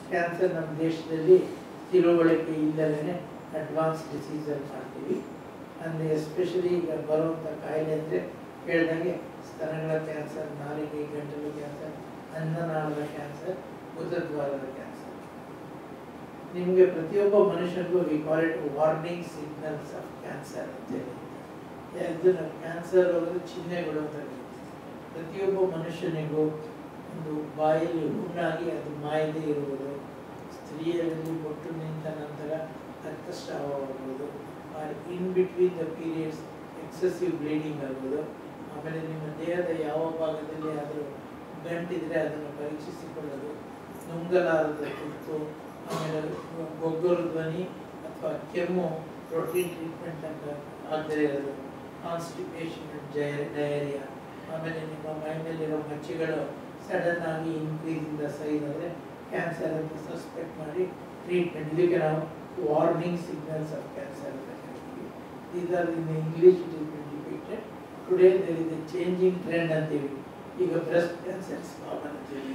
Cancer ನಮ್ಮ ದೇಶದಲ್ಲಿ ತಿಳುವಳಿಕೆ ಇಲ್ಲದೇ ಅಡ್ವಾನ್ಸ್ ಡಿಸೀಸಲ್ಲಿ ಮಾಡ್ತೀವಿ ಅಂದರೆ ಎಸ್ಪೆಷಲಿ ಈಗ ಬರುವಂಥ ಕಾಯಿಲೆ ಅಂದರೆ ಹೇಳ್ದಂಗೆ ಸ್ತನಗಳ ಕ್ಯಾನ್ಸರ್ ನಾಲಿಗೆ ಗಂಟಲು ಕ್ಯಾನ್ಸರ್ ಅನ್ನನಾಳದ ಕ್ಯಾನ್ಸರ್ ಉದರದ್ವಾರದ ಕ್ಯಾನ್ಸರ್ ನಿಮಗೆ ಪ್ರತಿಯೊಬ್ಬ ಮನುಷ್ಯನಿಗೂ we call it warning signals of cancer ಅಂತೇಳಿ ಇದನ್ನು ಕ್ಯಾನ್ಸರ್ ಅನ್ನೋದು ಚಿಹ್ನೆಗಳು ಅಂತ ಕರೀತೀವಿ. ಪ್ರತಿಯೊಬ್ಬ ಮನುಷ್ಯನಿಗೂ ಒಂದು ಬಾಯಲ್ಲಿ ಹುಣ್ಣಾಗಿ ಅದು ಮಾಯದೆ ಇರುವುದು ಸ್ತ್ರೀಯರಲ್ಲಿ ಬೊಟ್ಟು ನಿಂತ ನಂತರ ರಕ್ತಸ್ರಾವವಾಗುವುದು in between the periods excessive bleeding ಆಗುವುದು ಆಮೇಲೆ ನಿಮ್ಮ ದೇಹದ ಯಾವ ಭಾಗದಲ್ಲಿ ಆದರೂ ಗಂಟಿದ್ರೆ ಅದನ್ನು ಪರೀಕ್ಷಿಸಿಕೊಳ್ಳೋದು ನುಂಗಲಾರದ ತುರ್ತು ಆಮೇಲೆ ಗೊಗ್ಗರು ಧ್ವನಿ ಅಥವಾ ಕೆಮ್ಮು ಪ್ರೋಟೀನ್ ಟ್ರೀಟ್ಮೆಂಟ್ ಅಂತ ಆಗದೇ ಇರೋದು ಕಾನ್ಸ್ಟಿಪೇಷನ್ ಡಯರಿಯಾ ಆಮೇಲೆ ನಿಮ್ಮ ಮೈ ಮೇಲಿರೋ ಮಚ್ಚೆಗಳು ಸಡನ್ ಆಗಿ ಇನ್ಕ್ರೀಸ್ ಇಂದ ಸೈಜ್ ಆದರೆ ಕ್ಯಾನ್ಸರ್ ಅಂತ ಸಸ್ಪೆಕ್ಟ್ ಮಾಡಿ ಟ್ರೀಟ್ಮೆಂಟ್ ಇದಕ್ಕೆ ನಾವು ವಾರ್ನಿಂಗ್ ಸಿಗ್ನಲ್ಸ್ ಆಫ್ ಕ್ಯಾನ್ಸರ್ ಅಂತ ಕರಿತೀವಿ these are in English it is been depicted today there is a changing trend ಅಂತೀವಿ ಈಗ ಬ್ರೆಸ್ಟ್ ಕ್ಯಾನ್ಸರ್ ಕಾಮನ್ ಅಂತೀವಿ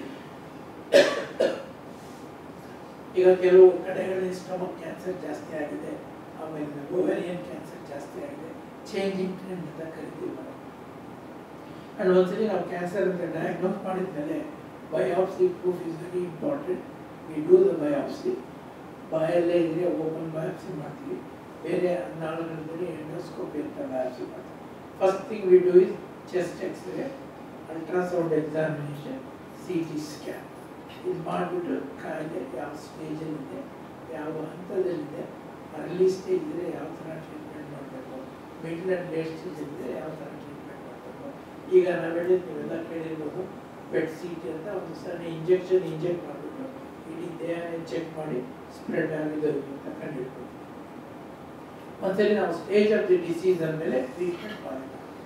ಈಗ ಕೆಲವು ಕಡೆಗಳಲ್ಲಿ ಸ್ಟಮಕ್ ಕ್ಯಾನ್ಸರ್ ಜಾಸ್ತಿ ಆಗಿದೆ ಆಮೇಲೆ ಓವೇರಿಯನ್ ಕ್ಯಾನ್ಸರ್ ಜಾಸ್ತಿ ಆಗಿದೆ ಚೇಂಜಿಂಗ್ ಟ್ರೆಂಡ್ ಅಂತ ಕರಿತೀವಿ ನಾವು ಆ್ಯಂಡ್ ಒಂದ್ಸಲಿ ನಾವು ಕ್ಯಾನ್ಸರ್ ಅಂತ ಡಯಾಗ್ನೋಸ್ ಮಾಡಿದ್ಮೇಲೆ biopsy proof is very important we do the biopsy ಬಾಯಲ್ಲೇ ಇದ್ರೆ ಓಪನ್ ಬಯಾಪ್ಸಿ ಮಾಡ್ತೀವಿ ಬೇರೆ ನಾಳುಗಳಿದ್ರೆ ಎಂಡೋಸ್ಕೋಪಿ ಅಂತ ಬಯಾಪ್ಸಿ ಮಾಡ್ತೀವಿ first thing we do is chest X ray ultrasound examination C T scan ಇದು ಮಾಡಿಬಿಟ್ಟು ಕಾಯಿಲೆ ಯಾವ ಸ್ಟೇಜಲ್ಲಿದೆ ಯಾವ ಹಂತದಲ್ಲಿದೆ ಅರ್ಲಿ ಸ್ಟೇಜ್ ಇದ್ದರೆ ಯಾವ ಥರ ಟ್ರೀಟ್ಮೆಂಟ್ ಮಾಡಬೇಕು ಮಿಡ್ಲ್ ಆ್ಯಂಡ್ ಲೇಟ್ ಸ್ಟೇಜ್ ಇದ್ದರೆ ಯಾವ ಥರ ಟ್ರೀಟ್ಮೆಂಟ್ ಮಾಡಬೇಕು ಈಗ ನಾವೆಲ್ಲ ನೀವೆಲ್ಲ ಕೇಳಿರ್ಬೋದು ಬೆಡ್ ಸೀಟ್ ಅಂತ ಒಂದು ಸಣ್ಣ ಇಂಜೆಕ್ಷನ್ ಇಂಜೆಕ್ಟ್ ಮಾಡಿಬಿಟ್ಟು ಇಡೀ ದೇಹನ ಚೆಕ್ ಮಾಡಿ ಸ್ಪ್ರೆಡ್ ಆಗಿದೆ ಅಂತ ಕಂಡಿಡ್ಬೋದು ಒಂದ್ಸರಿ ನಾವು ಸ್ಟೇಜ್ ಆಫ್ ದಿ ಡಿಸೀಸ್ ಅಂದಮೇಲೆ ಟ್ರೀಟ್ಮೆಂಟ್ ಮಾಡಬೇಕು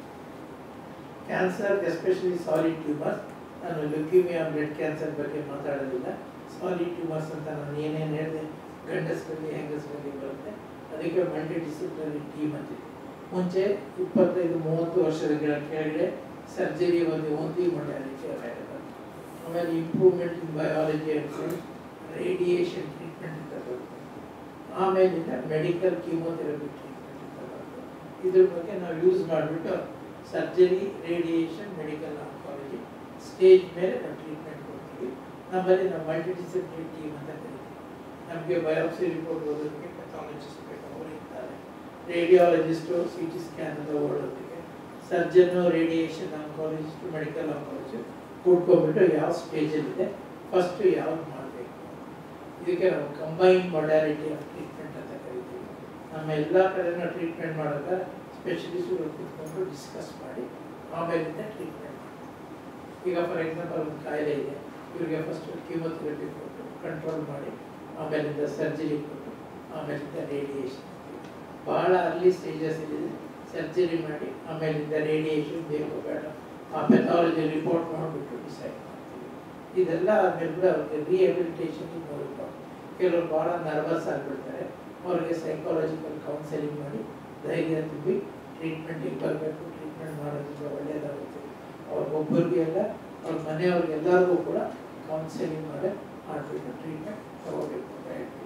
ಕ್ಯಾನ್ಸರ್ ಎಸ್ಪೆಷಲಿ ಸಾಲಿಡ್ ಟ್ಯೂಮರ್ಸ್ ನಾನು ಲ್ಯುಕೀಮಿಯಾ ಬ್ಲಡ್ ಕ್ಯಾನ್ಸರ್ ಬಗ್ಗೆ ಮಾತಾಡೋದಿಲ್ಲ ಸಾಲಿಡ್ ಟ್ಯೂಮರ್ಸ್ ಅಂತ ನಾನು ಏನೇನು ಹೇಳಿದೆ ಗಂಡಸರಲ್ಲಿ ಹೆಂಗಸರಲ್ಲಿ ಬರುತ್ತೆ ಅದಕ್ಕೆ ಮಲ್ಟಿ ಡಿಸಿಪ್ಲಿನರಿ ಟೀಮ್ ಅಂತಿದೆ ಮುಂಚೆ ಇಪ್ಪತ್ತೈದು ಮೂವತ್ತು ವರ್ಷದ ಗಿಡ- ಕೆಳಗಡೆ ಸರ್ಜರಿ ಒಂದು ಓನ್ಲಿ ಮೊಡ್ಯಾಲಿಟಿ ಅವೈಲಬಲ್ ಆಮೇಲೆ ಇಂಪ್ರೂವ್ಮೆಂಟ್ ಇನ್ ಬಯಾಲಜಿ ಅಂತ ರೇಡಿಯೇಷನ್ ಟ್ರೀಟ್ಮೆಂಟ್ ಅಂತ ಬರುತ್ತೆ ಆಮೇಲಿಂದ ಮೆಡಿಕಲ್ ಕೀಮೋಥೆರಪಿ ಟ್ರೀಟ್ಮೆಂಟ್ ಅಂತ ಬರುತ್ತೆ ಇದ್ರ ಬಗ್ಗೆ ನಾವು ಯೂಸ್ ಮಾಡಿಬಿಟ್ಟು surgery radiation medical oncology stage ಮೇಲೆ ನಾವು ಟ್ರೀಟ್ಮೆಂಟ್ ಕೊಡ್ತೀವಿ ನಮ್ಮಲ್ಲಿ ನಾವು ಮಲ್ಟಿ ಡಿಸಿಪ್ಲಿನ್ ಟೀಮ್ ಅಂತ ಕರಿತೀವಿ ನಮಗೆ ಬಯೋಪ್ಸಿ ರಿಪೋರ್ಟ್ ಓದೋದಕ್ಕೆ ಪೆಥಾಲಜಿಸ್ಟ್ ಬೇಕು ಅವರು ಇರ್ತಾರೆ ರೇಡಿಯಾಲಜಿಸ್ಟು ಸಿ ಟಿ ಸ್ಕ್ಯಾನ್ ಅಂತ ಓಡೋದಕ್ಕೆ surgeon radiation oncologist medical oncologist ಕೂಡ್ಕೊಂಡ್ಬಿಟ್ಟು ಯಾವ ಸ್ಟೇಜಲ್ಲಿದೆ ಫಸ್ಟು ಯಾವ್ದು ಮಾಡಬೇಕು ಇದಕ್ಕೆ ನಾವು ಕಂಬೈನ್ ಮೊಡ್ಯಾಲಿಟಿ ಆಫ್ ಟ್ರೀಟ್ಮೆಂಟ್ ಅಂತ ಕರಿತೀವಿ ನಮ್ಮ ಎಲ್ಲ ಕಡೆನೂ ಟ್ರೀಟ್ಮೆಂಟ್ ಮಾಡೋಕೆ ಸ್ಪೆಷಲಿಸ್ಟ್ಗಳು ಕೂತ್ಕೊಂಡು ಡಿಸ್ಕಸ್ ಮಾಡಿ ಆಮೇಲಿಂದ ಟ್ರೀಟ್ಮೆಂಟ್ ಮಾಡ್ತೀವಿ ಈಗ ಫಾರ್ ಎಕ್ಸಾಂಪಲ್ ಒಂದು ಕಾಯಿಲೆ ಇದೆ ಇವರಿಗೆ ಫಸ್ಟ್ ಕೀಮೋಥೆರಪಿ ಕೊಟ್ಟು ಕಂಟ್ರೋಲ್ ಮಾಡಿ ಆಮೇಲಿಂದ ಸರ್ಜರಿ ಕೊಟ್ಟು ಆಮೇಲಿಂದ ರೇಡಿಯೇಷನ್ ಭಾಳ ಅರ್ಲಿ ಸ್ಟೇಜಸ್ ಇದೆ ಸರ್ಜರಿ ಮಾಡಿ ಆಮೇಲಿಂದ ರೇಡಿಯೇಷನ್ ಬೇಕು ಬೇಡ ಆ ಪೆಥಾಲಜಿ ರಿಪೋರ್ಟ್ ಮಾಡಿಬಿಟ್ಟು ಡಿಸೈಡ್ ಮಾಡ್ತೀವಿ ಇದೆಲ್ಲ ಆದ್ಮೇಲೆ ಕೂಡ ಅವ್ರಿಗೆ ರಿಹೆಬಿಲಿಟೇಷನ್ ನೋಡಬೇಕು ಕೆಲವರು ಭಾಳ ನರ್ವಸ್ ಆಗಿಬಿಡ್ತಾರೆ ಅವ್ರಿಗೆ ಸೈಕಾಲಜಿಕಲ್ ಕೌನ್ಸೆಲಿಂಗ್ ಮಾಡಿ ಧೈರ್ಯ ತುಂಬಿ ಟ್ರೀಟ್ಮೆಂಟಿಗೆ ಬರಬೇಕು ಟ್ರೀಟ್ಮೆಂಟ್ ಮಾಡೋದ್ರಿಂದ ಒಳ್ಳೆಯದಾಗುತ್ತೆ ಅವ್ರಿಗೊಬ್ಬರಿಗೆ ಎಲ್ಲ ಅವ್ರ ಮನೆಯವ್ರಿಗೆಲ್ಲರಿಗೂ ಕೂಡ ಕೌನ್ಸೆಲಿಂಗ್ ಮಾಡಿ ಮಾಡಿಬಿಟ್ಟು ಟ್ರೀಟ್ಮೆಂಟ್ ತಗೋಬೇಕು ಅಂತ ಹೇಳ್ತೀವಿ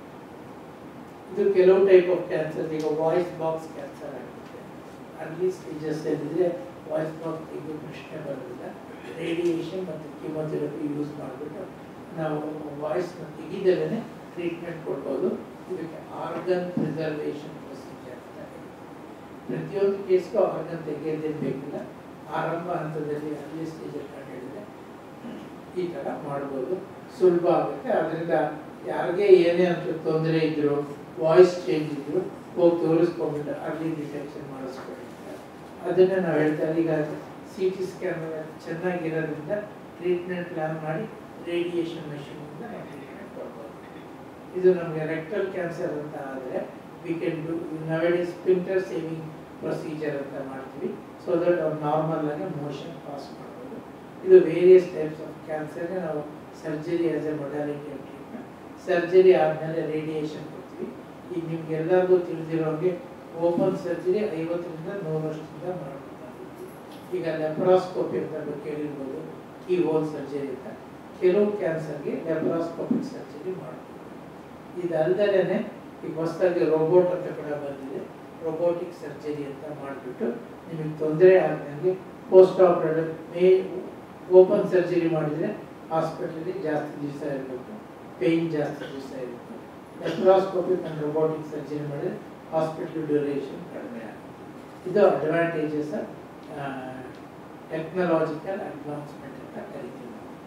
ಇದು ಕೆಲವು ಟೈಪ್ ಆಫ್ ಕ್ಯಾನ್ಸರ್ ಈಗ ವಾಯ್ಸ್ ಬಾಕ್ಸ್ ಕ್ಯಾನ್ಸರ್ ಆಗುತ್ತೆ ಅರ್ಲಿ ಸ್ಟೇಜಸ್ ಏನಿದ್ರೆ ವಾಯ್ಸ್ ಬಾಕ್ಸ್ ತೆಗೆದು ಪ್ರಶ್ನೆ ಬರೋದಿಲ್ಲ ರೇಡಿಯೇಷನ್ ಮತ್ತು ಕೀಮೋಥೆರಪಿ ಯೂಸ್ ಮಾಡಿಬಿಟ್ಟು ನಾವು ವಾಯ್ಸ್ನ ತೆಗಿದಲೇ ಟ್ರೀಟ್ಮೆಂಟ್ ಕೊಡ್ಬೋದು ಇದಕ್ಕೆ ಆರ್ಗನ್ ಪ್ರಿಸರ್ವೇಷನ್ ಪ್ರೊಸೀಜರ್ ಅಂತ ಕರೀತೀವಿ. ಪ್ರತಿಯೊಂದು ಕೇಸ್ಗೂ ಆರ್ಗನ್ ತೆಗೆಯೋದೇನು ಬೇಕಿಲ್ಲ ಆರಂಭ ಹಂತದಲ್ಲಿ ಅರ್ಲಿ ಸ್ಟೇಜಲ್ಲಿ ಕಂಡುಹಿಡಿದ್ರೆ ಈ ಥರ ಮಾಡ್ಬೋದು ಸುಲಭ ಆಗುತ್ತೆ ಅದರಿಂದ ಯಾರಿಗೆ ಏನೇ ಅಂತ ತೊಂದರೆ ಇದ್ರು ವಾಯ್ಸ್ ಚೇಂಜ್ ಇದ್ರು ಹೋಗಿ ತೋರಿಸ್ಕೊಂಡ್ಬಿಟ್ಟು ಅರ್ಲಿ ಡಿಟೆಕ್ಷನ್ ಮಾಡಿಸ್ಕೊಳ್ಳಿ ಅದನ್ನೇ ನಾವು ಹೇಳ್ತಾ ಈಗ ಸಿ ಟಿ ಸ್ಕ್ಯಾನ್ ಚೆನ್ನಾಗಿರೋದ್ರಿಂದ ಟ್ರೀಟ್ಮೆಂಟ್ ಪ್ಲಾನ್ ಮಾಡಿ ರೇಡಿಯೇಷನ್ ಮೆಷಿನಿಂದ ನಾವು ಟ್ರೀಟ್ಮೆಂಟ್ ಕೊಡ್ಬೋದು ಇದು ನಮಗೆ ರೆಕ್ಟಲ್ ಕ್ಯಾನ್ಸರ್ ಅಂತ ಆದರೆ we can do nowadays sphincter saving procedure ಅಂತ ಮಾಡ್ತೀವಿ ಸೊ ದಟ್ ಅವ್ರು ನಾರ್ಮಲ್ ಆಗಿ ಮೋಷನ್ ಪಾಸ್ ಮಾಡ್ಬೋದು ಇದು ವೇರಿಯಸ್ ಟೈಪ್ಸ್ ಆಫ್ ಕ್ಯಾನ್ಸರ್ಗೆ ನಾವು surgery as a modality of treatment surgery ಆದಮೇಲೆ ರೇಡಿಯೇಷನ್ ಕೊಡ್ತೀವಿ ಈಗ ನಿಮ್ಗೆ ಎಲ್ಲರಿಗೂ ತಿಳಿದಿರೋಂಗೆ ಓಪನ್ ಸರ್ಜರಿ ಐವತ್ತರಿಂದ ನೂರು ವರ್ಷದಿಂದ ಮಾಡ್ಬೋದು ಈಗ ಲೆಪ್ರಾಸ್ಕೋಪಿ ಅಂತ ಕೇಳಿರ್ಬೋದು ಕೀ ಹೋಲ್ ಸರ್ಜರಿ ಅಂತ ಕೆಲವು ಕ್ಯಾನ್ಸರ್ಗೆ ಲೆಪ್ರಾಸ್ಕೋಪಿಕ್ ಸರ್ಜರಿ ಮಾಡ್ಬೋದು ಇದಲ್ದಲೇ ಈಗ ಹೊಸದಾಗಿ ರೋಬೋಟ್ ಅಂತ ಕೂಡ ಬಂದಿದೆ ರೋಬೋಟಿಕ್ ಸರ್ಜರಿ ಅಂತ ಮಾಡಿಬಿಟ್ಟು ನಿಮಗೆ ತೊಂದರೆ ಆಗದಂಗೆ post operative may open surgery ಮಾಡಿದರೆ ಹಾಸ್ಪಿಟಲಲ್ಲಿ ಜಾಸ್ತಿ ದಿವಸ ಇರಬೇಕು ಪೇಯ್ನ್ ಜಾಸ್ತಿ ದಿವಸ ಇರುತ್ತೆ ಲೆಪ್ರಾಸ್ಕೋಪಿಕ್ ಆ್ಯಂಡ್ ರೋಬೋಟಿಕ್ ಸರ್ಜರಿ ಮಾಡಿದರೆ ಹಾಸ್ಪಿಟಲ್ ಡ್ಯೂರೇಷನ್ ಕಡಿಮೆ ಆಗುತ್ತೆ ಇದು ಅಡ್ವಾಂಟೇಜಸ್ ಟೆಕ್ನಾಲಜಿಕಲ್ ಅಡ್ವಾನ್ಸ್ಮೆಂಟ್ ಅಂತ ಕರಿತೀವಿ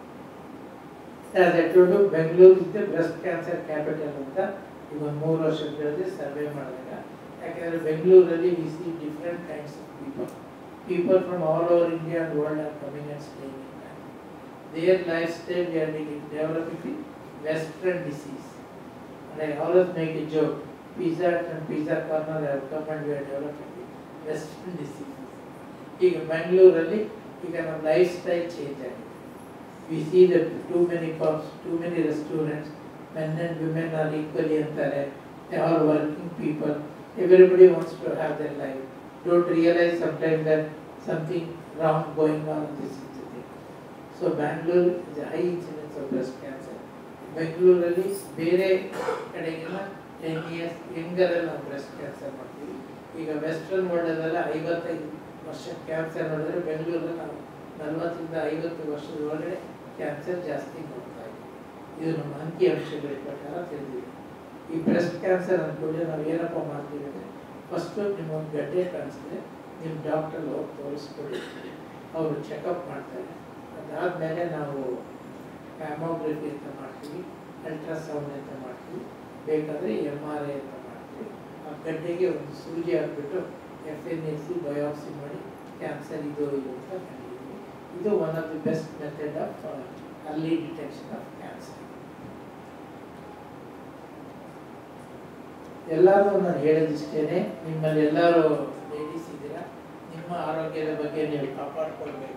as I told Bengaluru is the breast cancer capital ಅಂತ ಈಗ ಒಂದು ಮೂರು ವರ್ಷಗಳಲ್ಲಿ ಸರ್ವೆ ಮಾಡಿದಾಗ ಯಾಕೆಂದರೆ ಬೆಂಗಳೂರಲ್ಲಿ we see different kinds of people people from all over India and world are coming and staying in their life style we are developing the western disease And I always make a joke. Pizza Hut and Pizza Corner have come and we are developing the Western diseases. ಈಗ ಬೆಂಗಳೂರಲ್ಲಿ ಈಗ ನಮ್ಮ life style change ಆಗಿದೆ we see the too many pubs too many restaurants men and women are equally ಅಂತಾರೆ they are working people everybody wants to have their life don't realise sometime that something wrong going on this ಇರ್ತದೆ so Bangalore is high incidence of breast cancer ಬೆಂಗಳೂರಲ್ಲಿ ಬೇರೆ ಕಡೆಗೆಲ್ಲ ten years ಯಂಗರಲ್ಲಿ ನಾವು breast cancer ಮಾಡ್ತೀವಿ ಈಗ western ವರ್ಲ್ಡಲ್ಲೆಲ್ಲ ಐವತ್ತೈದು ವರ್ಷ cancer ನೋಡಿದ್ರೆ ಬೆಂಗಳೂರಲ್ಲಿ ನಾವು ನಲವತ್ತರಿಂದ ಐವತ್ತು ವರ್ಷದ ಒಳಗಡೆ ಕ್ಯಾನ್ಸರ್ ಜಾಸ್ತಿ ನೋಡ್ತಾ ಇದ್ದೀವಿ ಇದು ನಮ್ಮ ಅಂಕಿ ಅಂಶಗಳ ಪ್ರಕಾರ ತಿಳಿದಿದೆ ಈ ಬ್ರೆಸ್ಟ್ ಕ್ಯಾನ್ಸರ್ ಅಂದ್ಕೊಳ್ಳಿ ನಾವು ಏನಪ್ಪ ಮಾಡ್ತೀವಿ ಅಂದರೆ ಫಸ್ಟು ನಿಮ್ಮೊಂದು ಗಡ್ಡೆ ಕಾಣಿಸಿದ್ರೆ ನಿಮ್ಮ ಡಾಕ್ಟರ್ ಹೋಗಿ ತೋರಿಸ್ಕೊಡಿ ಅವರು ಚೆಕಪ್ ಮಾಡ್ತಾರೆ ಅದಾದಮೇಲೆ ನಾವು ಮ್ಯಾಮೋಗ್ರಫಿ ಅಂತ ಮಾಡ್ತೀವಿ ಅಲ್ಟ್ರಾಸೌಂಡ್ ಅಂತ ಮಾಡ್ತೀವಿ ಬೇಕಾದರೆ ಎಮ್ ಆರ್ ಐ ಅಂತ ಮಾಡ್ತೀವಿ ಆ ಗಡ್ಡೆಗೆ ಒಂದು ಸೂಜಿ ಹಾಕ್ಬಿಟ್ಟು F N A C biopsy ಮಾಡಿ ಕ್ಯಾನ್ಸರ್ ಇದು ಇದು ಅಂತ ಕಂಡಿದ್ದೀವಿ ಇದು one of the best method of early detection of cancer ಎಲ್ಲರೂ ನಾನು ಹೇಳೋದಿಷ್ಟೇನೆ ನಿಮ್ಮಲ್ಲಿ ಎಲ್ಲರೂ ಲೇಡೀಸ್ ಇದ್ದೀರಾ ನಿಮ್ಮ ಆರೋಗ್ಯದ ಬಗ್ಗೆ ನೀವು ಕಾಪಾಡ್ಕೊಳ್ಬೇಕು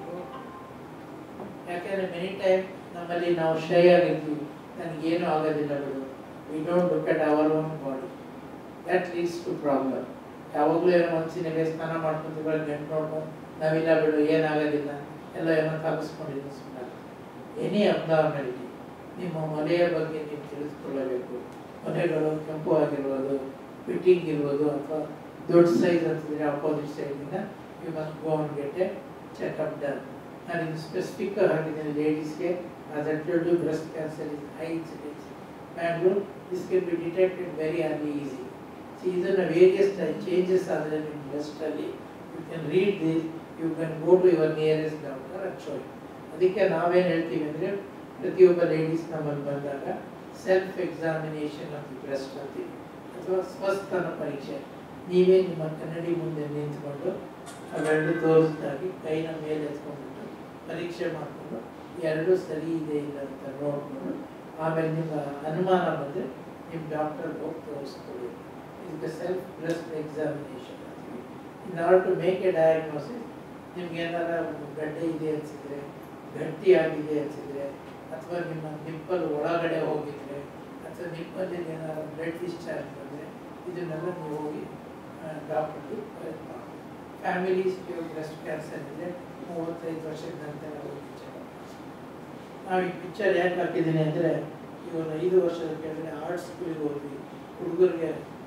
ಯಾಕೆಂದರೆ ಮೆನಿ ಟೈಮ್ ನಮ್ಮಲ್ಲಿ ನಾವು ಶೈ ಆಗಿರ್ತೀವಿ ನನಗೇನು ಆಗೋದಿಲ್ಲ ಬಿಡು we don't look at our own body that leads to problem ಯಾವಾಗಲೂ ಏನೋ ಮನಸ್ಸಿನಾಗೆ ಸ್ನಾನ ಮಾಡ್ಕೊಂತೀವಿ ಗಂಟು ನೋಡ್ಕೊಂಡು ನಾವಿಲ್ಲ ಬಿಡು ಏನಾಗೋದಿಲ್ಲ ಎಲ್ಲ ಏನೋ ತಾಗಿಸ್ಕೊಂಡಿದ್ದು ಸುಮ್ಮನೆ ಎನಿ ಅಬ್ನಾರ್ಮಾಲಿಟಿ ನಿಮ್ಮ ಮನೆಯ ಬಗ್ಗೆ ನೀವು ತಿಳಿದುಕೊಳ್ಳಬೇಕು ಮನೆಗಳು ಕೆಂಪು ಆಗಿರ್ಬೋದು ಫಿಟ್ಟಿಂಗ್ ಇರ್ಬೋದು ಅಥವಾ ದೊಡ್ಡ ಸೈಜ್ ಅಂತಿದ್ರೆ ಅಪೋಸಿಟ್ ಸೈಡಿಂದ you must go and get a checkup done ನಾನು ಇದು ಸ್ಪೆಸಿಫಿಕ್ ಹಾಕಿದ್ದೀನಿ ಲೇಡೀಸ್ಗೆ as I told you breast cancer is high incidence Bangalore this can be detected very early easy see ಇದನ್ನು ವೇರಿಯಸ್ ಚೇಂಜಸ್ ಆದರೆ ನಿಮ್ಮ ಬ್ರೆಸ್ಟಲ್ಲಿ you can read this you can go to your nearest doctor and show ಅದಕ್ಕೆ ನಾವೇನು ಹೇಳ್ತೀವಿ ಅಂದರೆ ಪ್ರತಿಯೊಬ್ಬ ladies ನಮ್ಮಲ್ಲಿ ಬಂದಾಗ self examination of the breast ಅಂತೀವಿ ಅಥವಾ ಸ್ವಸ್ಥನ ಪರೀಕ್ಷೆ ನೀವೇ ನಿಮ್ಮ ಕನ್ನಡಿ ಮುಂದೆ ನಿಂತ್ಕೊಂಡು ಅವೆರಡು ತೋರಿಸ್ದಾಗಿ ಕೈನ ಮೇಲೆ ಎತ್ಕೊಂಡ್ಬಿಟ್ಟು ಪರೀಕ್ಷೆ ಮಾಡಿಕೊಂಡು ಎರಡು ಸರಿ ಇದೆ ಇಲ್ಲ ಅಂತ ನೋಡಿಕೊಂಡು ಆಮೇಲೆ ನಿಮ್ಮ ಅನುಮಾನ ಬಂದರೆ ನಿಮ್ಮ ಡಾಕ್ಟರ್ ಹೋಗಿ ತೋರಿಸ್ಕೊಳ್ಳಿ ಇದಕ್ಕೆ ಸೆಲ್ಫ್ ಬ್ರೆಸ್ಟ್ ಎಕ್ಸಾಮಿನೇಷನ್ ಅಂತೀವಿ in order to make a diagnosis ನಿಮ್ಗೆ ಏನಾರ ಒಂದು ಗಡ್ಡೆ ಇದೆ ಅನಿಸಿದ್ರೆ ಗಟ್ಟಿ ಆಗಿದೆ ಅನಿಸಿದ್ರೆ ಅಥವಾ ನಿಮ್ಮ ನಿಪ್ಪಲ್ ಒಳಗಡೆ ಹೋಗಿದ್ರೆ ಅಥವಾ ನಿಪ್ಪಲ್ಲಿ ಏನಾರ ಬ್ಲಡ್ ಡಿಸ್ಚಾರ್ಜ್ ಬಂದರೆ ಇದನ್ನೆಲ್ಲ ನೀವು ಹೋಗಿ ಡಾಕ್ಟರ್ಗೆ ಫ್ಯಾಮಿಲೀಸ್ ಬ್ರೆಸ್ಟ್ ಕ್ಯಾನ್ಸರ್ ಇದೆ ಮೂವತ್ತೈದು ವರ್ಷದ ನಂತರ ಹೋಗಿ ಚೆಕಪ್ ನಾವು ಈ ಪಿಕ್ಚರ್ ಯಾಕೆ ಹಾಕಿದ್ದೀನಿ ಅಂದರೆ ಇವಾಗ ಐದು ವರ್ಷದ ಕೆಳಗಡೆ ಆರ್ಟ್ ಸ್ಕೂಲಿಗೆ ಹೋದ್ವಿ ಹುಡುಗರಿಗೆ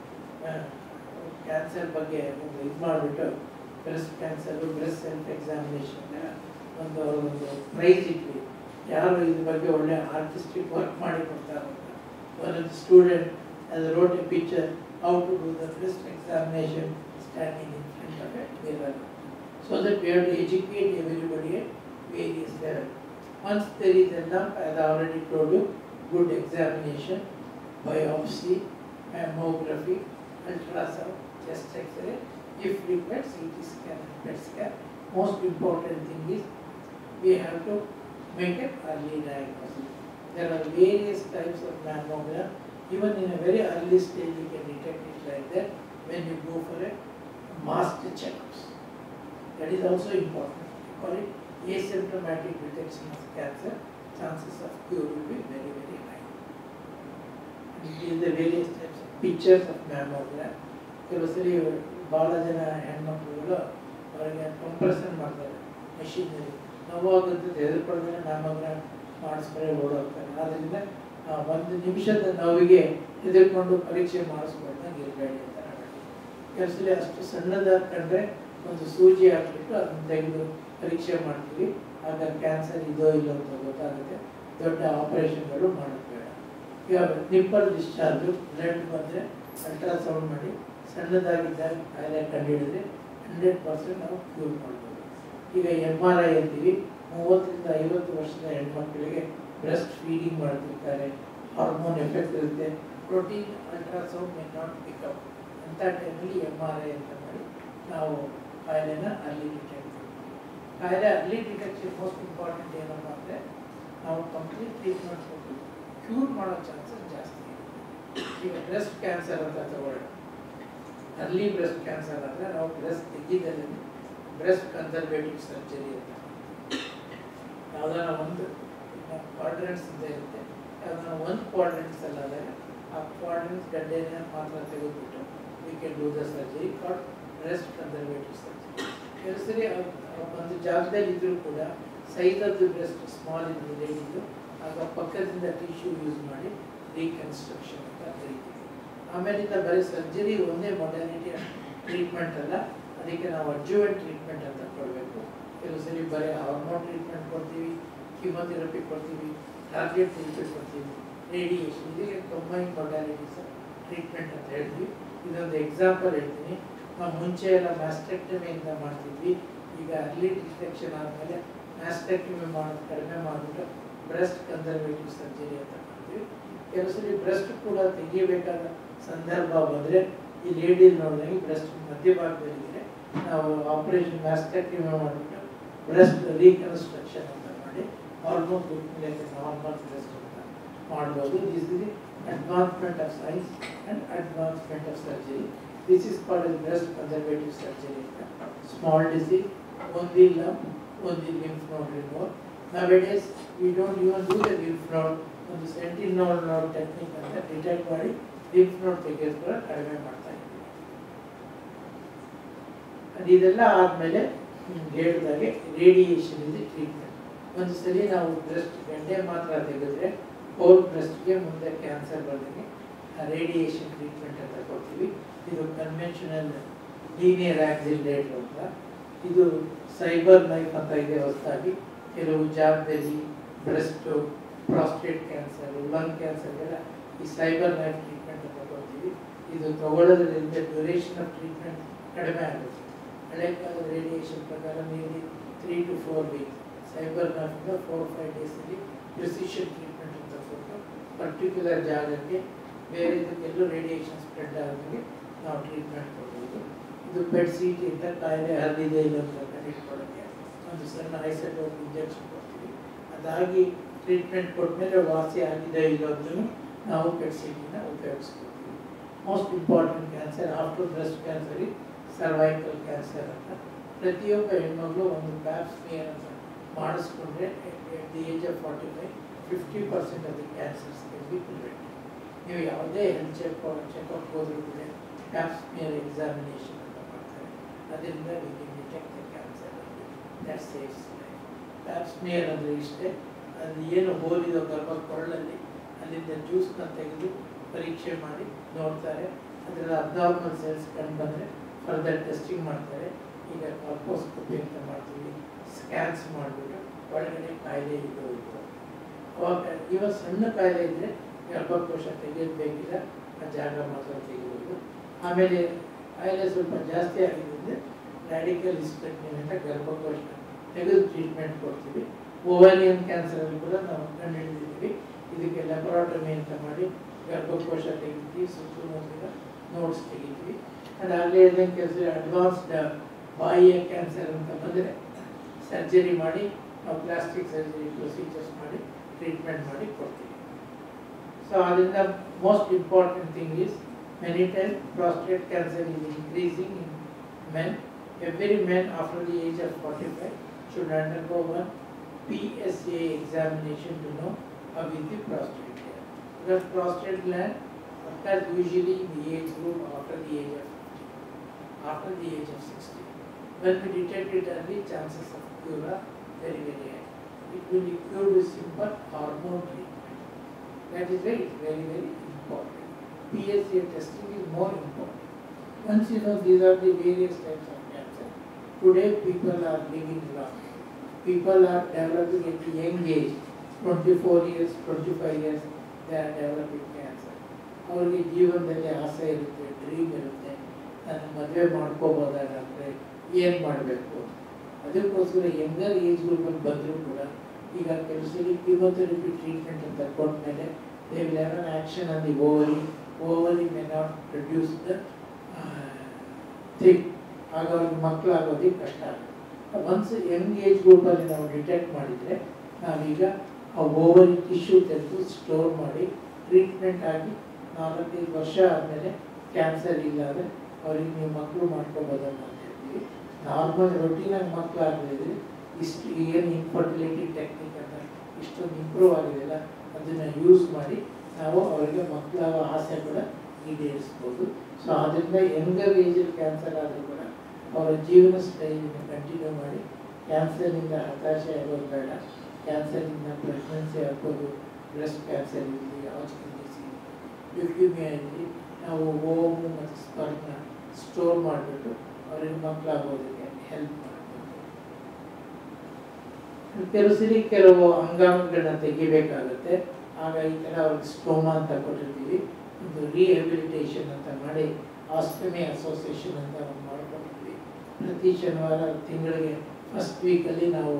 ಕ್ಯಾನ್ಸರ್ ಬಗ್ಗೆ ಒಂದು ಇದು ಮಾಡಿಬಿಟ್ಟು breast cancer breast self examination ಒಂದು ಒಂದು ಪ್ರೈಸ್ ಇಟ್ವಿ ಯಾರು ಇದ್ರ ಬಗ್ಗೆ ಒಳ್ಳೆ ಆರ್ಟಿಸ್ಟಿಕ್ ವರ್ಕ್ ಮಾಡಿ ಕೊಡ್ತಾರೆ ಒನ್ ಆಫ್ ಸ್ಟೂಡೆಂಟ್ ಅದು wrote a picture how to do the breast examination standing in front of a mirror so that we have to educate everybody at various level. Once there is a lump, as I already told you, good examination, biopsy, mammography, ultrasound, chest X-ray, if required, CT scan, PET scan. Most important thing is we have to make an early diagnosis. There are various types of mammogram. Even in a very early stage, you can detect it like that when you go for a master checkups. That is also important. We call it asymptomatic detection of cancer. Chances of cure will be very, very high. And it is the various types of pictures of mammogram. ಕೆಲವು ಸರಿ ಭಾಳ ಜನ ಹೆಣ್ಮಕ್ಳುಗಳು ಅವರಿಗೆ compression ಮಾಡ್ತಾರೆ ಮೆಷಿನಲ್ಲಿ ನೋವಾಗುತ್ತೆ ಹೆದರ್ಕೊಳ್ದೇನೆ mammogram ಮಾಡಿಸ್ತಾರೆ ಓಡೋಗ್ತಾರೆ ಆದ್ದರಿಂದ ಆ ಒಂದು ನಿಮಿಷದ ನೋವಿಗೆ ಹೆದರ್ಕೊಂಡು ಪರೀಕ್ಷೆ ಮಾಡಿಸ್ಕೊಂಡಾಗ ಇರಬೇಡಿ ಅಂತ ಹೇಳಿ ಕೆಲಸದಲ್ಲಿ ಅಷ್ಟು ಸಣ್ಣದ ಕಂಡ್ರೆ ಒಂದು ಸೂಜಿ ಹಾಕ್ಬಿಟ್ಟು ಅದನ್ನ ತೆಗೆದು ಪರೀಕ್ಷೆ ಮಾಡ್ತೀವಿ ಆಗ ಕ್ಯಾನ್ಸರ್ ಇದೋ ಇಲ್ಲೋ ಅಂತ ಗೊತ್ತಾಗುತ್ತೆ ದೊಡ್ಡ ಆಪರೇಷನ್ಗಳು ಮಾಡೋದು ಬೇಡ ಈಗ ನಿಪ್ಪಲ್ ಡಿಸ್ಚಾರ್ಜು ಬ್ಲಡ್ ಬಂದರೆ ಅಲ್ಟ್ರಾಸೌಂಡ್ ಮಾಡಿ ಸಣ್ಣದಾಗಿದ್ದಾಗ ಕಾಯಿಲೆ ಕಂಡುಹಿಡಿದ್ರೆ ಹಂಡ್ರೆಡ್ ಪರ್ಸೆಂಟ್ ನಾವು ಕ್ಯೂರ್ ಮಾಡ್ಬೋದು ಈಗ ಎಮ್ ಆರ್ ಐ ಅಂತೀವಿ ಮೂವತ್ತರಿಂದ ಐವತ್ತು ವರ್ಷದ ಹೆಣ್ಮಕ್ಳಿಗೆ ಬ್ರೆಸ್ಟ್ ಫೀಡಿಂಗ್ ಮಾಡ್ತಿರ್ತಾರೆ ಹಾರ್ಮೋನ್ ಎಫೆಕ್ಟ್ ಇರುತ್ತೆ protein ultrasound may not pick up ಅಂಥ ಟೈಮಲ್ಲಿ ಎಮ್ ಆರ್ ಐ ಅಂತ ಮಾಡಿ ನಾವು ಕಾಯಿಲೆನ ಅಲ್ಲಿ ಡಿಟೆಕ್ಟ್ ಕಾಯಿಲೆ ಅರ್ಲಿ ಡಿಟೆಕ್ಷನ್ ಮೋಸ್ಟ್ ಇಂಪಾರ್ಟೆಂಟ್ ಏನಪ್ಪ ಅಂದರೆ ನಾವು ಕಂಪ್ಲೀಟ್ ಟ್ರೀಟ್ಮೆಂಟ್ ಕೊಟ್ಟು ಕ್ಯೂರ್ ಮಾಡೋ ಚಾನ್ಸಸ್ ಜಾಸ್ತಿ ಇದೆ ಈಗ ಬ್ರೆಸ್ಟ್ ಕ್ಯಾನ್ಸರ್ ಅಂತ ತಗೊಳ್ಳೋಣ ಅರ್ಲಿ ಬ್ರೆಸ್ಟ್ ಕ್ಯಾನ್ಸರ್ ಅಂದರೆ ನಾವು ಬ್ರೆಸ್ಟ್ ತೆಗಿದಲ್ಲಿ ಬ್ರೆಸ್ಟ್ ಕನ್ಸರ್ವೇಟಿವ್ ಸರ್ಜರಿ ಅಂತ ಯಾವ್ದಾರ ಒಂದು ಕ್ವಾಡ್ರೆಂಟ್ಸ್ ಅಂತ ಇರುತ್ತೆ ಯಾವ್ದಾರ ಒಂದು ಕ್ವಾಡ್ರೆಂಟ್ಸ್ ಅಲ್ಲಾದರೆ ಆ ಕ್ವಾಡ್ರೆಂಟ್ಸ್ ಗಡ್ಡೆನ ಮಾತ್ರ ತೆಗೆದುಬಿಟ್ಟು we can do the surgery called breast conservative surgery ಕೆಲವು ಸರಿ ಅವ್- ಅವ್ ಒಂದು ಜಾಗದಲ್ಲಿ ಇದ್ರೂ ಕೂಡ size of the breast small ಇದ್ದು ಲೇಡಿದು ಆಗ ಪಕ್ಕದಿಂದ ಟಿಶ್ಯೂ ಯೂಸ್ ಮಾಡಿ ರೀಕನ್ಸ್ಟ್ರಕ್ಷನ್ ಅಂತ ಕರಿತೀವಿ ಆಮೇಲಿಂದ ಬರೀ ಸರ್ಜರಿ ಒಂದೇ ಮೊಡಾಲಿಟಿ ಟ್ರೀಟ್ಮೆಂಟ್ ಅಲ್ಲ ಅದಕ್ಕೆ ನಾವು ಅಡ್ಜುವೆಂಟ್ ಟ್ರೀಟ್ಮೆಂಟ್ ಅಂತ ಕೊಡಬೇಕು ಕೆಲವು ಸರಿ ಬರೀ ಹಾರ್ಮೋನ್ ಟ್ರೀಟ್ಮೆಂಟ್ ಕೊಡ್ತೀವಿ ಕಿಮೊಥೆರಪಿ ಕೊಡ್ತೀವಿ ಟಾರ್ಗೆಟ್ ಟ್ರೀಟ್ಮೆಂಟ್ ಕೊಡ್ತೀವಿ ರೇಡಿಯೇಷನ್ ಇದಕ್ಕೆ ಕಂಬೈನ್ ಮೊಡಾಲಿಟೀಸ್ ಟ್ರೀಟ್ಮೆಂಟ್ ಅಂತ ಹೇಳ್ತೀವಿ ಇದೊಂದು ಎಕ್ಸಾಂಪಲ್ ಹೇಳ್ತೀನಿ ನಾವು ಮುಂಚೆ ಎಲ್ಲ ಮ್ಯಾಸ್ಟೆಕ್ಟಮಿಯಿಂದ ಮಾಡ್ತಿದ್ವಿ ಈಗ ಅರ್ಲಿ ಡಿಟೆಕ್ಷನ್ ಆದಮೇಲೆ ಮ್ಯಾಸ್ಟೆಕ್ಟಮಿ ಮಾಡೋದು ಕಡಿಮೆ ಮಾಡಿಬಿಟ್ಟು ಬ್ರೆಸ್ಟ್ ಕನ್ಸರ್ವೇಟಿವ್ ಸರ್ಜರಿ ಅಂತ ಮಾಡ್ತೀವಿ ಕೆಲವು ಸರಿ ಬ್ರೆಸ್ಟ್ ಕೂಡ ತೆಗಿಬೇಕಾದ ಸಂದರ್ಭ ಬಂದರೆ ಈ ಲೇಡಿ ನೋಡಿದಾಗ ಬ್ರೆಸ್ಟ್ ಮಧ್ಯಭಾಗದಲ್ಲಿದೆ ನಾವು ಆಪರೇಷನ್ ಮ್ಯಾಸ್ಟೆಕ್ಟಮಿ ಮಾಡಿಬಿಟ್ಟು ಬ್ರೆಸ್ಟ್ ರೀಕನ್ಸ್ಟ್ರಕ್ಷನ್ ಅಂತ ಮಾಡಿ ಆಲ್ಮೋಸ್ಟ್ ನಾರ್ಮಲ್ ಬ್ರೆಸ್ಟ್ ಅಂತ ಮಾಡ್ಬೋದು this is the advancement of science and advancement of surgery this is called as breast conservative surgery ಅಂತ small disease only lump only lymph node removal nowadays we don't even do the lymph node ಒಂದು ಸೆಂಟಿನೋಲ್ ನೋಡ್ technique ಅಂತ detect ಮಾಡಿ lymph ನೋಡ್ ತೆಗೆಯೋದು ಕೂಡ ಕಡಿಮೆ ಮಾಡ್ತಾ ಇದ್ದೀವಿ ಅದು ಇದೆಲ್ಲ ಆದಮೇಲೆ ಹೇಳಿದಾಗೆ ರೇಡಿಯೇಷನ್ ಇದೆ ಟ್ರೀಟ್ಮೆಂಟ್ ಒಂದು ಸರಿ ನಾವು ಬ್ರೆಸ್ಟ್ ಗಡ್ಡೆ ಮಾತ್ರ ತೆಗೆದ್ರೆ ಹೋಲ್ ಬ್ರೆಸ್ಟ್ಗೆ ಮುಂದೆ ಕ್ಯಾನ್ಸರ್ ಬಂದಂಗೆ ರೇಡಿಯೇಷನ್ ಟ್ರೀಟ್ಮೆಂಟ್ ಅಂತ ಕೊಡ್ತೀವಿ ಇದು ಕನ್ವೆನ್ಷನಲ್ ಲೀನಿಯರ್ ಆಕ್ಸಿಲೇಟರ್ ಅಂತ ಇದು ಸೈಬರ್ ನೈಫ್ ಅಂತ ಇದೆ ಹೊಸದಾಗಿ ಕೆಲವು ಜಾಗದಲ್ಲಿ ಬ್ರೆಸ್ಟು ಪ್ರಾಸ್ಟೇಟ್ ಕ್ಯಾನ್ಸರ್ ಲಂಗ್ ಕ್ಯಾನ್ಸರ್ಗೆಲ್ಲ ಈ ಸೈಬರ್ ನೈಫ್ ಟ್ರೀಟ್ಮೆಂಟ್ ಅಂತ ಕೊಡ್ತೀವಿ ಇದು ತಗೊಳ್ಳೋದ್ರಿಂದ ಡ್ಯೂರೇಷನ್ ಆಫ್ ಟ್ರೀಟ್ಮೆಂಟ್ ಕಡಿಮೆ ಆಗುತ್ತೆ ಹಳೆ ಕಾಲದ ರೇಡಿಯೇಷನ್ ಪ್ರಕಾರ nearly three to four weeks cyber ನೈಫಿಂದ ಫೋರ್ ಫೈವ್ ಡೇಸಲ್ಲಿ ಪ್ರಿಸಿಷನ್ ಟ್ರೀಟ್ಮೆಂಟ್ ಅಂತ ಕೊಟ್ಟು ಪರ್ಟಿಕ್ಯುಲರ್ ಜಾಗಕ್ಕೆ ಬೇರೆ ಇದಕ್ಕೆಲ್ಲೂ ರೇಡಿಯೇಷನ್ ಸ್ಪ್ರೆಡ್ ಆದಂಗೆ ನಾವು ಟ್ರೀಟ್ಮೆಂಟ್ ಕೊಡ್ಬೋದು ಇದು ಬೆಡ್ ಸೀಟ್ ಇಂದ ಕಾಯಿಲೆ ಹರಿದಿದೆ ಇಲ್ಲ ಅಂತ ಕಂಡಿಟ್ಕೊಳ್ಳೋಕ್ಕೆ ಒಂದು ಸಣ್ಣ ಐಸೋಟೋಪ್ ಇಂಜೆಕ್ಷನ್ ಕೊಡ್ತೀವಿ ಅದಾಗಿ ಟ್ರೀಟ್ಮೆಂಟ್ ಕೊಟ್ಮೇಲೆ ವಾಸಿ ಆಗಿದೆ ಇಲ್ಲ ಅಂದ್ರೂ ನಾವು ಬೆಡ್ ಸೀಟಿನ ಉಪಯೋಗಿಸ್ಕೊಳ್ತೀವಿ most important cancer after breast cancer cervical cancer ಅಂತ ಪ್ರತಿಯೊಬ್ಬ ಹೆಣ್ಮಗಳು ಒಂದು ಪ್ಯಾಪ್ ಸ್ಮಿಯರ್ ಅಂತ ಮಾಡಿಸ್ಕೊಂಡ್ರೆ at the age of forty five fifty percent of the cancers be prevent ನೀವು ಯಾವುದೇ ಹೆಲ್ತ್ ಚೆಕ್ ಚೆಕಪ್ ಹೋದ್ರೂ ಕೂಡ ಪ್ಯಾಪ್ ಸ್ಮಿಯರ್ ಎಕ್ಸಾಮಿನೇಷನ್ ಅಂತ ಮಾಡ್ತಾರೆ ಅದರಿಂದ we can detect the cancer that saves life pap smear ಅಂದರೆ ಇಷ್ಟೇ ಅದು ಏನು ಹೋಲಿದೋ ಗರ್ಭ ಕೊರಳಲ್ಲಿ ಅಲ್ಲಿಂದ ಜ್ಯೂಸ್ನ ತೆಗೆದು ಪರೀಕ್ಷೆ ಮಾಡಿ ನೋಡ್ತಾರೆ ಅದರಲ್ಲಿ ಅಬ್ನಾರ್ಮಲ್ ಸೆಲ್ಸ್ ಕಂಡು ಬಂದರೆ ಫರ್ದರ್ ಟೆಸ್ಟಿಂಗ್ ಮಾಡ್ತಾರೆ ಈಗ ಕಾರ್ಪೋಸ್ಕೋಪಿ ಅಂತ ಮಾಡ್ತೀವಿ ಸ್ಕ್ಯಾನ್ಸ್ ಮಾಡಿಬಿಟ್ಟು ಒಳಗಡೆ ಕಾಯಿಲೆ ಇದು ಇದು ಅವಾಗ ಇವಾಗ ಸಣ್ಣ ಕಾಯಿಲೆ ಇದ್ದರೆ ಗರ್ಭಕೋಶ ತೆಗೆಯೋದು ಬೇಕಿಲ್ಲ ಆ ಜಾಗ ಮಾತ್ರ ತೆಗಿಬೋದು ಆಮೇಲೆ ಕಾಯಿಲೆ ಸ್ವಲ್ಪ ಜಾಸ್ತಿ ಆಗಿದ್ರೆ ರ್ಯಾಡಿಕಲ್ ಹಿಸ್ಟೆಕ್ಟಮಿ ಅಂತ ಗರ್ಭಕೋಶ ತೆಗೆದು ಟ್ರೀಟ್ಮೆಂಟ್ ಕೊಡ್ತೀವಿ ಓವರಿಯನ್ ಕ್ಯಾನ್ಸರಲ್ಲಿ ಕೂಡ ನಾವು ಕಂಡುಹಿಡಿದಿದ್ದೀವಿ ಇದಕ್ಕೆ ಲ್ಯಾಬೊರಾಟಮಿ ಅಂತ ಮಾಡಿ ಗರ್ಭಕೋಶ ತೆಗಿತೀವಿ ಸುತ್ತಮುತ್ತಲ ನೋಟ್ಸ್ ತೆಗಿತೀವಿ ಅದಾಗಲೇ ಇದ್ದಂಗೆ ಕೆಲಸ ಅಡ್ವಾನ್ಸ್ಡ್ ಬಾಯಿಯ ಕ್ಯಾನ್ಸರ್ ಅಂತ ಬಂದರೆ ಸರ್ಜರಿ ಮಾಡಿ ನಾವು ಪ್ಲಾಸ್ಟಿಕ್ ಸರ್ಜರಿ ಪ್ರೊಸೀಜರ್ಸ್ ಮಾಡಿ ಟ್ರೀಟ್ಮೆಂಟ್ ಮಾಡಿ ಕೊಡ್ತೀವಿ ಸೊ ಅದರಿಂದ most important thing is many time prostate cancer is increasing in men. Every man after the age of 45 should undergo one PSA examination to know how is the prostate gland. Because prostate gland occurs usually in the age group after the age of 50, after the age of 60. When we detect it early, chances of cure are very, very high. It will be cured with simple hormone treatment. That is very, very, very important. PSA testing is more important. Once you know these are the various types of cancer, today people are living long. People are developing at a young age, 24 years, 25 years, they are developing cancer. ಅವರಿಗೆ ಜೀವನದಲ್ಲಿ ಆಸೆ ಇರುತ್ತೆ dream ಇರುತ್ತೆ ನಾನು ಮದುವೆ ಮಾಡ್ಕೋಬೋದಾ ಡಾಕ್ಟ್ರೆ ಏನು ಮಾಡಬೇಕು ಅದಕ್ಕೋಸ್ಕರ ಯಂಗರ್ ಏಜ್ ಗ್ರೂಪಲ್ಲಿ ಬಂದರೂ ಕೂಡ ಈಗ ಕೆಲಸದಲ್ಲಿ ಕಿಮೊಥೆರಪಿ ಟ್ರೀಟ್ಮೆಂಟ್ ಅಂತ ಕೊಟ್ಮೇಲೆ they will have an action on the ovary ovary may not produce the thing ಆಗ ಅವ್ರಿಗೆ ಮಕ್ಕಳಾಗೋದಕ್ಕೆ ಕಷ್ಟ ಆಗುತ್ತೆ ಒನ್ಸ್ ಯಂಗ್ ಏಜ್ ಗ್ರೂಪಲ್ಲಿ ನಾವು ಡಿಟೆಕ್ಟ್ ಮಾಡಿದರೆ ನಾವೀಗ ಆ ಓವರಿ ಟಿಶ್ಯೂ ತೆಗೆದು ಸ್ಟೋರ್ ಮಾಡಿ ಟ್ರೀಟ್ಮೆಂಟ್ ಆಗಿ ನಾಲ್ಕೈದು ವರ್ಷ ಆದಮೇಲೆ ಕ್ಯಾನ್ಸರ್ ಇಲ್ಲ ಅಂದರೆ ಅವ್ರಿಗೆ ನೀವು ಮಕ್ಕಳು ಮಾಡ್ಕೋಬೋದಲ್ಲ ಅಂತ ಹೇಳ್ತೀವಿ ನಾರ್ಮಲ್ ರೊಟೀನಾಗಿ ಮಕ್ಕಳು ಆಗಲಿದ್ರೆ ಇಷ್ಟು ಏನು ಇನ್ಫರ್ಟಿಲಿಟಿ ಟೆಕ್ನಿಕ್ ಅಂತ ಇಷ್ಟೊಂದು ಇಂಪ್ರೂವ್ ಆಗಿದೆಯಲ್ಲ ಅದನ್ನು ಯೂಸ್ ಮಾಡಿ ನಾವು ಅವರಿಗೆ ಮಕ್ಕಳಾಗೋ ಆಸೆ ಕೂಡ ಈಡೇರಿಸ್ಬೋದು ಸೊ ಅದರಿಂದ ಯಂಗರ್ ಏಜಲ್ಲಿ ಕ್ಯಾನ್ಸರ್ ಆದರೂ ಕೂಡ ಅವರ ಜೀವನ ಸ್ಟೈಲನ್ನು ಕಂಟಿನ್ಯೂ ಮಾಡಿ ಕ್ಯಾನ್ಸರ್ನಿಂದ ಹತಾಶೆ ಆಗೋದು ಬೇಡ ಕ್ಯಾನ್ಸರ್ನಿಂದ ಪ್ರೆಗ್ನೆನ್ಸಿ ಆಗ್ಬೋದು ಬ್ರೆಸ್ಟ್ ಕ್ಯಾನ್ಸರ್ ಇರಲಿ ಹಾಸ್ಪಿಟಲ್ ಲ್ಯೂಕ್ಯೂಮಿಯಾ ಇರಲಿ ನಾವು ಓಮು ಮತ್ತು ಸ್ಪರ್ನ ಸ್ಟೋರ್ ಮಾಡಿಬಿಟ್ಟು ಅವರಿಗೆ ಮಕ್ಕಳಾಗೋದಕ್ಕೆ ಹೆಲ್ಪ್ ಮಾಡ್ಬೋದು ಕೆಲವು ಸರಿ ಕೆಲವು ಅಂಗಾಂಗಗಳನ್ನ ತೆಗಿಬೇಕಾಗುತ್ತೆ ಆಗ ಈ ಥರ ಅವ್ರಿಗೆ ಸ್ಟೋಮಾ ಅಂತ ಕೊಟ್ಟಿರ್ತೀವಿ ಒಂದು ರಿಹ್ಯಾಬಿಲಿಟೇಷನ್ ಅಂತ ಮಾಡಿ ಆಸ್ಟಮಿ ಅಸೋಸಿಯೇಷನ್ ಅಂತ ಒಂದು ಮಾಡ್ಕೊಂಡಿದ್ವಿ ಪ್ರತಿ ಶನಿವಾರ ತಿಂಗಳಿಗೆ ಫಸ್ಟ್ ವೀಕಲ್ಲಿ ನಾವು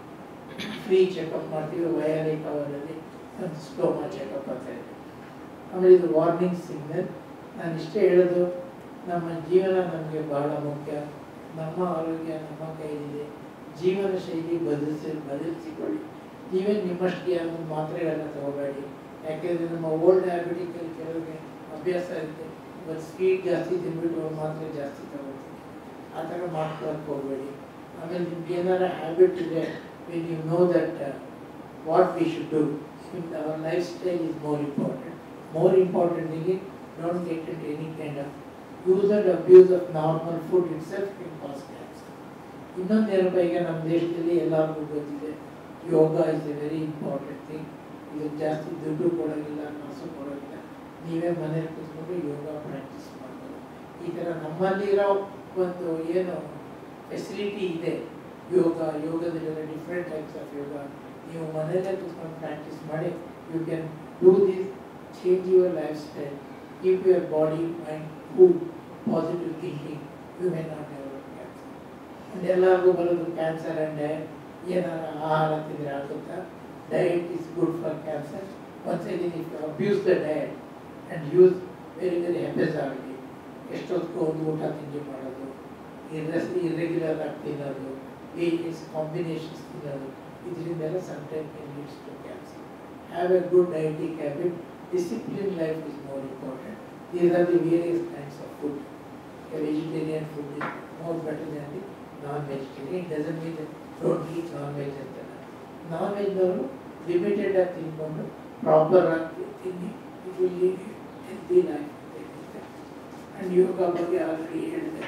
ಫ್ರೀ ಚೆಕಪ್ ಮಾಡ್ತೀವಿ ವಯಾಲಿಕ್ ಅವರಲ್ಲಿ ಒಂದು ಸ್ಟೋಮಾ ಚೆಕಪ್ ಅಂತ ಇದೆ ಆಮೇಲೆ ಇದು ವಾರ್ನಿಂಗ್ ಸಿಗ್ನಲ್ ನಾನು ಇಷ್ಟೇ ಹೇಳೋದು ನಮ್ಮ ಜೀವನ ನಮಗೆ ಬಹಳ ಮುಖ್ಯ ನಮ್ಮ ಆರೋಗ್ಯ ನಮ್ಮ ಕೈಲಿದೆ ಜೀವನ ಶೈಲಿ ಬದಲಿಸಿ ಬದಲಿಸಿಕೊಳ್ಳಿ ನೀವೇ ನಿಮ್ಮಷ್ಟು ಯಾರು ಮಾತ್ರೆಗಳನ್ನ ತಗೋಬೇಡಿ ಯಾಕೆಂದರೆ ನಮ್ಮ ಓಲ್ಡ್ ಹ್ಯಾಬಿಟಿಕಲ್ಲಿ ಕೆಲವರಿಗೆ ಅಭ್ಯಾಸ ಇರುತ್ತೆ ಇವತ್ತು ಸ್ವೀಟ್ ಜಾಸ್ತಿ ತಿಂದ್ಬಿಟ್ಟು ಒಂದು ಮಾತ್ರೆ ಜಾಸ್ತಿ ತಗೋತೀವಿ ಆ ಥರ ಮಾಡ್ಕೊಳಕ್ಕೆ ಹೋಗಬೇಡಿ ಆಮೇಲೆ ನಿಮ್ಗೆ ಏನಾರ ಹ್ಯಾಬಿಟ್ ಇದೆ when you know that what we should do our life style is more important more ಇಂಪಾರ್ಟೆಂಟಿಗೆ don't get it any kind of use and abuse of normal food itself can cause cancer ಇನ್ನೊಂದೇನಪ್ಪ ಈಗ ನಮ್ಮ ದೇಶದಲ್ಲಿ ಎಲ್ಲರಿಗೂ ಗೊತ್ತಿದೆ yoga is a very important thing ಇದಕ್ಕೆ ಜಾಸ್ತಿ ದುಡ್ಡು ಕೊಡೋಂಗಿಲ್ಲ ಕಾಸು ಕೊಡೋಂಗಿಲ್ಲ ನೀವೇ ಮನೇಲಿ ಕೂತ್ಕೊಂಡು ಯೋಗ ಪ್ರಾಕ್ಟೀಸ್ ಮಾಡ್ಬೋದು ಈ ಥರ ನಮ್ಮಲ್ಲಿರೋ ಒಂದು ಏನು ಫೆಸಿಲಿಟಿ ಇದೆ ಯೋಗ ಯೋಗದಲ್ಲಿರೋ ಡಿಫ್ರೆಂಟ್ ಟೈಪ್ಸ್ ಆಫ್ ಯೋಗ ನೀವು ಮನೆಯಲ್ಲೇ ಕೂತ್ಕೊಂಡು ಪ್ರಾಕ್ಟೀಸ್ ಮಾಡಿ you can do this change your life style keep your body mind cool positive thinking you may not develop cancer and ಎಲ್ಲರಿಗೂ ಬರೋದು ಕ್ಯಾನ್ಸರ್ ಆ್ಯಂಡ್ ಏನಾರ ಆಹಾರ ತಿಂದರೆ ಆಗುತ್ತಾ diet is good for cancer once again if abuse the diet and use very very ಹೆಪೆಸಾಲಿಟಿ ಎಷ್ಟೊತ್ತಿಗೂ ಒಂದು ಊಟ ತಿಂಡಿ ಮಾಡೋದು ಇರ್ರೆಸ್ ಇರ್ರೆಗ್ಯುಲರ್ ಆಗಿ ತಿನ್ನೋದು ವೇರಿಯಸ್ ಕಾಂಬಿನೇಷನ್ಸ್ ತಿನ್ನೋದು ಇದರಿಂದೆಲ್ಲ sometime leads to cancer have a good dietetic habit discipline life is more important these are the various kinds of food vegetarian food is more better than the non vegetarian doesn't mean don't eat non veg ಅಂತ non ವೆಜ್ನವರು limited ಆಗಿ ತಿನ್ಕೊಂಡು proper ಆಗಿ ತಿನ್ನಿ it will lead healthy life and yoga ಬಗ್ಗೆ already ಹೇಳಿದೆ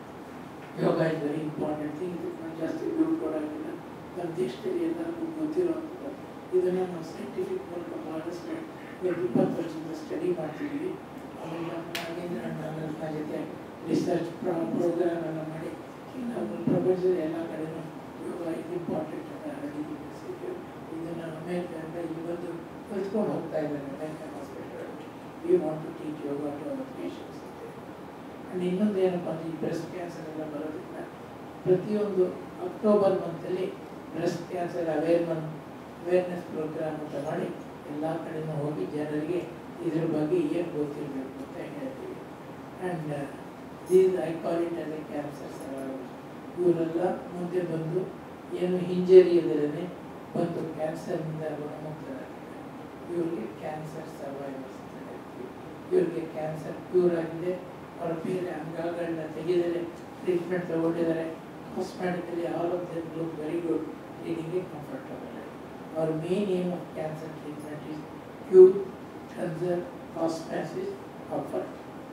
yoga is very important thing ಇದಕ್ಕೆ ಜಾಸ್ತಿ ದುಡ್ಡು ಕೊಡೋಂಗಿಲ್ಲ ನಮ್ಮ ದೇಶದಲ್ಲಿ ಎಲ್ಲರಿಗೂ ಗೊತ್ತಿರೋಂಥದ್ದು ಇದನ್ನು ನಾವು ಸೈಂಟಿಫಿಕ್ ಮೂಲಕ ಬಹಳಷ್ಟು ಒಂದು ಇಪ್ಪತ್ತು ವರ್ಷದಿಂದ ಸ್ಟಡಿ ಮಾಡ್ತಿದ್ವಿ ಆಮೇಲೆ ನಮ್ಮ ನಾಗೇಂದ್ರ ಅಣ್ಣ ನನ್ನ ಜೊತೆ ರಿಸರ್ಚ್ ಪ್ರೋಗ್ರಾಮ್ ಎಲ್ಲ ಮಾಡಿ ನಾವು ಪ್ರಪಂಚದ ಎಲ್ಲ ಕಡೆನೂ ಯೋಗ ಇದು ಇಂಪಾರ್ಟೆಂಟ್ ಅಂತ ಹರಡಿದ್ದೀವಿ ಇದನ್ನು ಅಮೇರಿಕದಿಂದ ಇಲ್ಲಿ ಬಂದು ಕಲ್ತ್ಕೊಂಡು ಹೋಗ್ತಾ ಇದ್ದಾರೆ American hospital we want to teach yoga to our patients and ಇನ್ನೊಂದು ಏನಪ್ಪ ಅಂದರೆ ಈ ಬ್ರೆಸ್ಟ್ ಕ್ಯಾನ್ಸರ್ ಎಲ್ಲ ಬರೋದ್ರಿಂದ ಪ್ರತಿಯೊಂದು ಅಕ್ಟೋಬರ್ ಮಂತಲ್ಲಿ breast cancer aware month awareness programme ಅಂತ ಮಾಡಿ ಎಲ್ಲ ಕಡೆನೂ ಹೋಗಿ ಜನರಿಗೆ ಇದ್ರ ಬಗ್ಗೆ ಏನು ಗೊತ್ತಿರಬೇಕು ಅಂತ ಹೇಳ್ತೀವಿ and these I call it as a cancer survivors ಇವರೆಲ್ಲ ಮುಂದೆ ಬಂದು ಏನು ಹಿಂಜರಿಯದಲ್ಲೇ ಬಂದು ಕ್ಯಾನ್ಸರ್ನಿಂದ ಗುಣಮುಕ್ತರಾಗಿದ್ದಾರೆ ಇವರಿಗೆ ಕ್ಯಾನ್ಸರ್ ಸರ್ವೈವರ್ಸ್ ಅಂತ ಹೇಳ್ತೀವಿ ಇವರಿಗೆ ಕ್ಯಾನ್ಸರ್ ಕ್ಯೂರ್ ಆಗಿದೆ ಅವರ ಬೇರೆ ಅಂಗಗಳನ್ನ ತೆಗೆದರೆ ಟ್ರೀಟ್ಮೆಂಟ್ ತಗೊಂಡಿದ್ದಾರೆ cosmetically all of them look very good leading a comfortable Our main aim of cancer treatment is cure, conserve, cosmesis, comfort.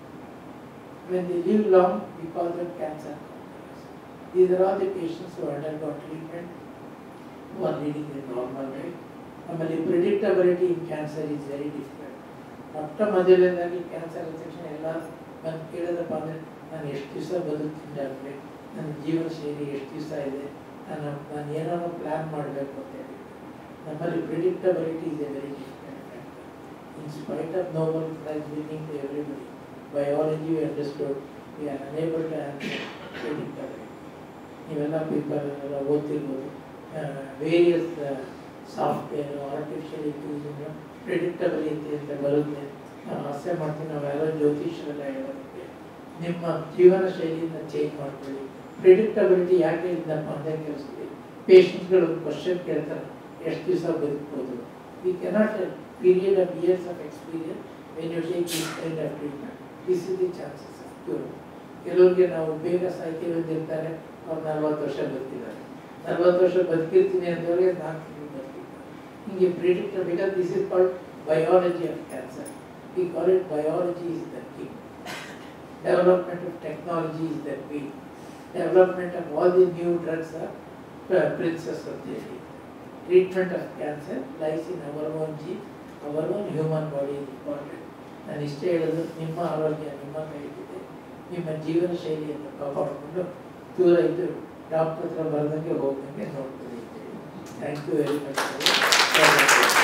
When they live long, we call them cancer conquerors. These are all the patients who undergo treatment. who are leading the normal life. ಆಮೇಲೆ predictability in cancer is very difficult ಮೊಟ್ಟ ಮೊದಲನೇದಾಗಿ cancer ಅಂದ ತಕ್ಷಣ ಎಲ್ಲ ನಾನು ಕೇಳಿದಪ್ಪ ಅಂದರೆ ನಾನು ಎಷ್ಟು ದಿವಸ ಬದುಕ್ತೀನಿ ಡಾಕ್ಟ್ರೆ ನನ್ನ ಜೀವನ ಶೈಲಿ ಎಷ್ಟು ದಿವಸ ಇದೆ ನಾನು ನಾನು ಏನಾದ್ರು ಪ್ಲ್ಯಾನ್ ಮಾಡಬೇಕು ಅಂತ ಹೇಳಿ ನಮ್ಮಲ್ಲಿ predictability is a very difficult factor. In spite of Nobel Prize winning to everybody, biology we understood, we are unable to answer predictability. ನೀವೆಲ್ಲ ಪೇಪರ್ ಎಲ್ಲ ಓದ್ತಿರ್ಬೋದು various software artificial intelligence predictability ಅಂತ ಬರುತ್ತೆ ನಾವು ಆಸೆ ಮಾಡ್ತೀವಿ ನಾವೆಲ್ಲ ಜ್ಯೋತಿಷರೆಲ್ಲ ಹೇಳೋದಕ್ಕೆ ನಿಮ್ಮ ಜೀವನ ಶೈಲಿಯಿಂದ ಚೇಂಜ್ ಮಾಡ್ಕೊಳ್ಳಿ ಪ್ರಿಡಿಕ್ಟಬಿಲಿಟಿ ಯಾಕೆ ಇದ್ದಪ್ಪ ಅಂತ ಕೇಳಿಸ್ತೀವಿ ಪೇಷಂಟ್ಗಳು ಒಂದು ಕ್ವಶನ್ ಕೇಳ್ತಾರೆ ಎಷ್ಟು ದಿವಸ ಬದುಕ್ಬೋದು we cannot period of years of experience when you take this kind of treatment this is the chances of cure ಕೆಲವ್ರಿಗೆ ನಾವು ಬೇಗ ಸಾಯ್ತೀವಿ ಅಂದಿರ್ತಾರೆ ಅವ್ರು ನಲ್ವತ್ತು ವರ್ಷ ಬದುಕಿದ್ದಾರೆ ನಲ್ವತ್ತು ವರ್ಷ ಬದುಕಿರ್ತೀನಿ ಅಂತವ್ರಿಗೆ ನಾಲ್ಕು ತಿಂಗಳು ಬದುಕಿರ್ತಾರೆ ಹಿಂಗೆ predict because this is called biology of cancer we call it biology is the king development of technology is the queen development of all the new drugs are princes ಅಂತ ಹೇಳಿ treatment of cancer lies in our own G our own human body is important ನಾನು ಇಷ್ಟೇ ಹೇಳೋದು ನಿಮ್ಮ ಆರೋಗ್ಯ ನಿಮ್ಮ ಕೈಲಿದೆ ನಿಮ್ಮ ಜೀವನ ಶೈಲಿಯನ್ನು ಕಾಪಾಡಿಕೊಂಡು ದೂರ ಇದ್ದು ಡಾಕ್ಟರ್ ಹತ್ರ ಬರ್ದಂಗೆ ಹೋಗ್ದಂಗೆ ನೋಡ್ಕೊಳ್ಳಿ ಥ್ಯಾಂಕ್ ಯು ವೆರಿ ಮಚ್